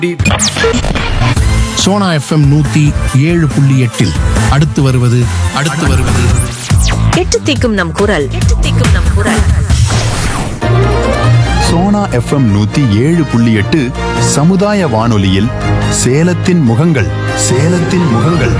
Sona FM நூத்தி ஏழு புள்ளி எட்டில் அடுத்து வருவது அடுத்து வருவது எட்டு திக்கும் நம் குரல் எட்டு திக்கும் நம் குரல் சோனா எஃப்எம் நூத்தி ஏழு புள்ளி எட்டு சமுதாய வானொலியில் சேலத்தின் முகங்கள் சேலத்தின் முகங்கள்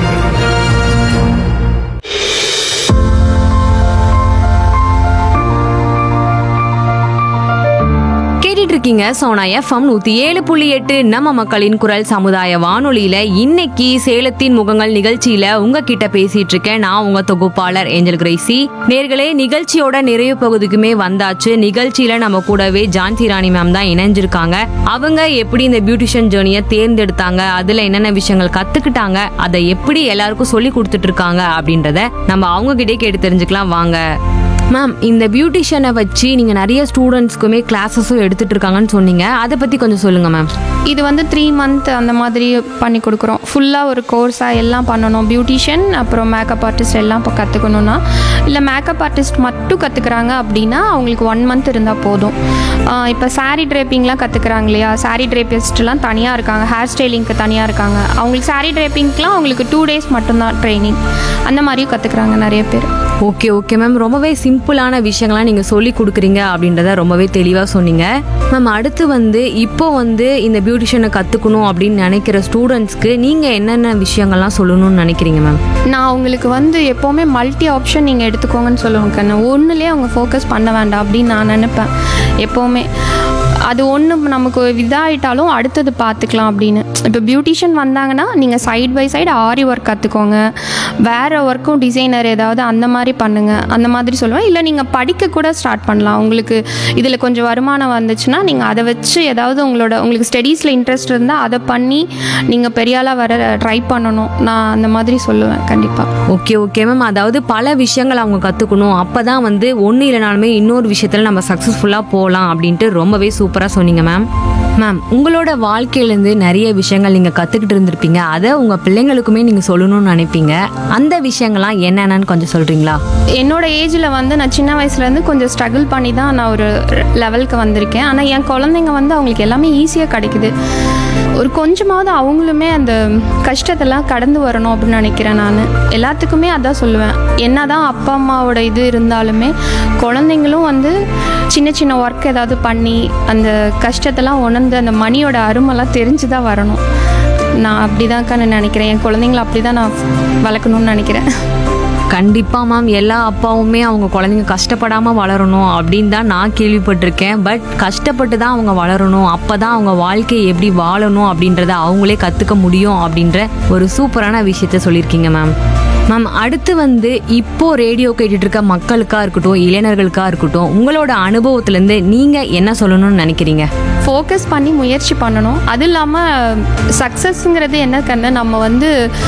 கேட்டுட்டு இருக்கீங்க சோனா எஃப்எம் நூத்தி ஏழு புள்ளி எட்டு நம்ம மக்களின் குரல் சமுதாய வானொலியில இன்னைக்கு சேலத்தின் முகங்கள் நிகழ்ச்சியில உங்ககிட்ட பேசிட்டு இருக்கேன் நான் உங்க தொகுப்பாளர் ஏஞ்சல் கிரேசி நேர்களே நிகழ்ச்சியோட நிறைவு பகுதிக்குமே வந்தாச்சு நிகழ்ச்சியில நம்ம கூடவே ஜான்சி ராணி மேம் தான் இணைஞ்சிருக்காங்க அவங்க எப்படி இந்த பியூட்டிஷியன் ஜேர்னியை தேர்ந்தெடுத்தாங்க அதுல என்னென்ன விஷயங்கள் கத்துக்கிட்டாங்க அதை எப்படி எல்லாருக்கும் சொல்லி கொடுத்துட்டு இருக்காங்க அப்படின்றத நம்ம அவங்க கிட்டே கேட்டு தெரிஞ்சுக்கலாம் வாங்க மேம் இந்த பியூட்டிஷியனை வச்சு நீங்கள் நிறைய ஸ்டூடெண்ட்ஸ்க்குமே கிளாஸஸும் எடுத்துட்டு இருக்காங்கன்னு சொன்னீங்க அதை பற்றி கொஞ்சம் சொல்லுங்க மேம் இது வந்து த்ரீ மந்த் அந்த மாதிரி பண்ணி கொடுக்குறோம் ஃபுல்லாக ஒரு கோர்ஸாக எல்லாம் பண்ணணும் பியூட்டிஷியன் அப்புறம் மேக்கப் ஆர்டிஸ்ட் எல்லாம் இப்போ கற்றுக்கணுன்னா இல்லை மேக்கப் ஆர்டிஸ்ட் மட்டும் கற்றுக்குறாங்க அப்படின்னா அவங்களுக்கு ஒன் மந்த் இருந்தால் போதும் இப்போ saree ட்ரேப்பிங்லாம் கற்றுக்குறாங்க இல்லையா saree ட்ரேப்பிஸ்ட்லாம் தனியாக இருக்காங்க ஹேர் ஸ்டைலிங்க்கு தனியாக இருக்காங்க அவங்களுக்கு saree ட்ரேப்பிங்க்குலாம் அவங்களுக்கு டூ டேஸ் மட்டும்தான் ட்ரைனிங் அந்த மாதிரியும் கற்றுக்குறாங்க நிறைய பேர் ஓகே ஓகே மேம் ரொம்பவே சிம்பிளான விஷயங்கள்லாம் நீங்கள் சொல்லி கொடுக்குறீங்க அப்படின்றத ரொம்பவே தெளிவாக சொன்னீங்க மேம் அடுத்து வந்து இப்போ வந்து இந்த பியூட்டிஷியனை கற்றுக்கணும் அப்படின்னு நினைக்கிற ஸ்டூடெண்ட்ஸ்க்கு நீங்கள் என்னென்ன விஷயங்கள்லாம் சொல்லணும்னு நினைக்கிறீங்க மேம் நான் அவங்களுக்கு வந்து எப்போவுமே மல்டி ஆப்ஷன் நீங்கள் எடுத்துக்கோங்கன்னு சொல்லுவேன் கண்ணு ஒன்றுலேயே அவங்க ஃபோக்கஸ் பண்ண வேண்டாம் அப்படின்னு நான் நினைப்பேன் எப்போவுமே அது ஒன்று நமக்கு இதாகிட்டாலும் அடுத்தது பார்த்துக்கலாம் அப்படின்னு இப்போ பியூட்டிஷியன் வந்தாங்கன்னா நீங்கள் side by side aari work கற்றுக்கோங்க வேறு ஒர்க்கும் டிசைனர் ஏதாவது அந்த மாதிரி பண்ணுங்கள் அந்த மாதிரி சொல்லுவேன் இல்லை நீங்கள் படிக்க கூட ஸ்டார்ட் பண்ணலாம் உங்களுக்கு இதில் கொஞ்சம் வருமானம் வந்துச்சுன்னா நீங்கள் அதை வச்சு ஏதாவது உங்களோட உங்களுக்கு ஸ்டடீஸில் இன்ட்ரெஸ்ட் இருந்தால் அதை பண்ணி நீங்கள் பெரியாளாக வர ட்ரை பண்ணணும் நான் அந்த மாதிரி சொல்லுவேன் கண்டிப்பாக ஓகே ஓகே மேம் அதாவது பல விஷயங்கள் அவங்க கற்றுக்கணும் அப்போ தான் வந்து ஒன்று இல்லைனாலுமே இன்னொரு விஷயத்தில் நம்ம சக்ஸஸ்ஃபுல்லாக போகலாம் அப்படின்ட்டு ரொம்பவே சூப்பராக சொன்னீங்க மேம் மேம் உங்களோட வாழ்க்கையிலேருந்து நிறைய விஷயங்கள் நீங்கள் கற்றுக்கிட்டு இருந்திருப்பீங்க அதை உங்கள் பிள்ளைங்களுக்குமே நீங்கள் சொல்லணும்னு நினைப்பீங்க அந்த விஷயங்கள்லாம் என்னென்னு கொஞ்சம் சொல்கிறீங்களா என்னோட ஏஜில் வந்து நான் சின்ன வயசுலேருந்து கொஞ்சம் ஸ்ட்ரகிள் பண்ணி தான் நான் ஒரு லெவலுக்கு வந்திருக்கேன் ஆனால் என் குழந்தைங்க வந்து அவங்களுக்கு எல்லாமே ஈஸியாக கிடைக்குது ஒரு கொஞ்சமாவது அவங்களுமே அந்த கஷ்டத்தெல்லாம் கடந்து வரணும் அப்படின்னு நினைக்கிறேன் நான் எல்லாத்துக்குமே அதான் சொல்லுவேன் என்னதான் அப்பா அம்மாவோட இது இருந்தாலுமே குழந்தைங்களும் வந்து சின்ன சின்ன ஒர்க் ஏதாவது பண்ணி அந்த கஷ்டத்தெல்லாம் உணர்ந்து அந்த மணியோட அருமெல்லாம் தெரிஞ்சு தான் வரணும் நான் அப்படி நான் நினைக்கிறேன் என் குழந்தைங்கள அப்படி தான் நான் வளர்க்கணும்னு நினைக்கிறேன் கண்டிப்பாக மேம் எல்லா அப்பாவுமே அவங்க குழந்தைங்க கஷ்டப்படாமல் வளரணும் அப்படின்னு தான் நான் கேள்விப்பட்டிருக்கேன் பட் கஷ்டப்பட்டு தான் அவங்க வளரணும் அப்போ தான் அவங்க வாழ்க்கையை எப்படி வாழணும் அப்படின்றத அவங்களே கற்றுக்க முடியும் அப்படின்ற ஒரு சூப்பரான விஷயத்த சொல்லியிருக்கீங்க மேம் மேம் அடுத்து வந்து இப்போ ரேடியோ கேட்டுட்டு இருக்க மக்களுக்கா இருக்கட்டும் இளைஞர்களுக்கா இருக்கட்டும் உங்களோட அனுபவத்திலேருந்து நீங்கள் என்ன சொல்லணும்னு நினைக்கிறீங்க ஃபோக்கஸ் பண்ணி முயற்சி பண்ணணும் அது இல்லாமல் சக்ஸஸ்ங்கிறது என்ன கண்ணு நம்ம வந்து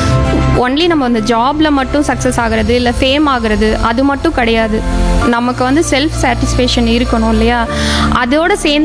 ஒன்லி நம்ம அந்த ஜாபில் மட்டும் சக்ஸஸ் ஆகிறது இல்லை ஃபேம் ஆகிறது அது மட்டும் கிடையாது நமக்கு வந்து செல்ஃப் சாட்டிஸ்ஃபேக்ஷன் இருக்கணும் இல்லையா அதோட சேர்ந்து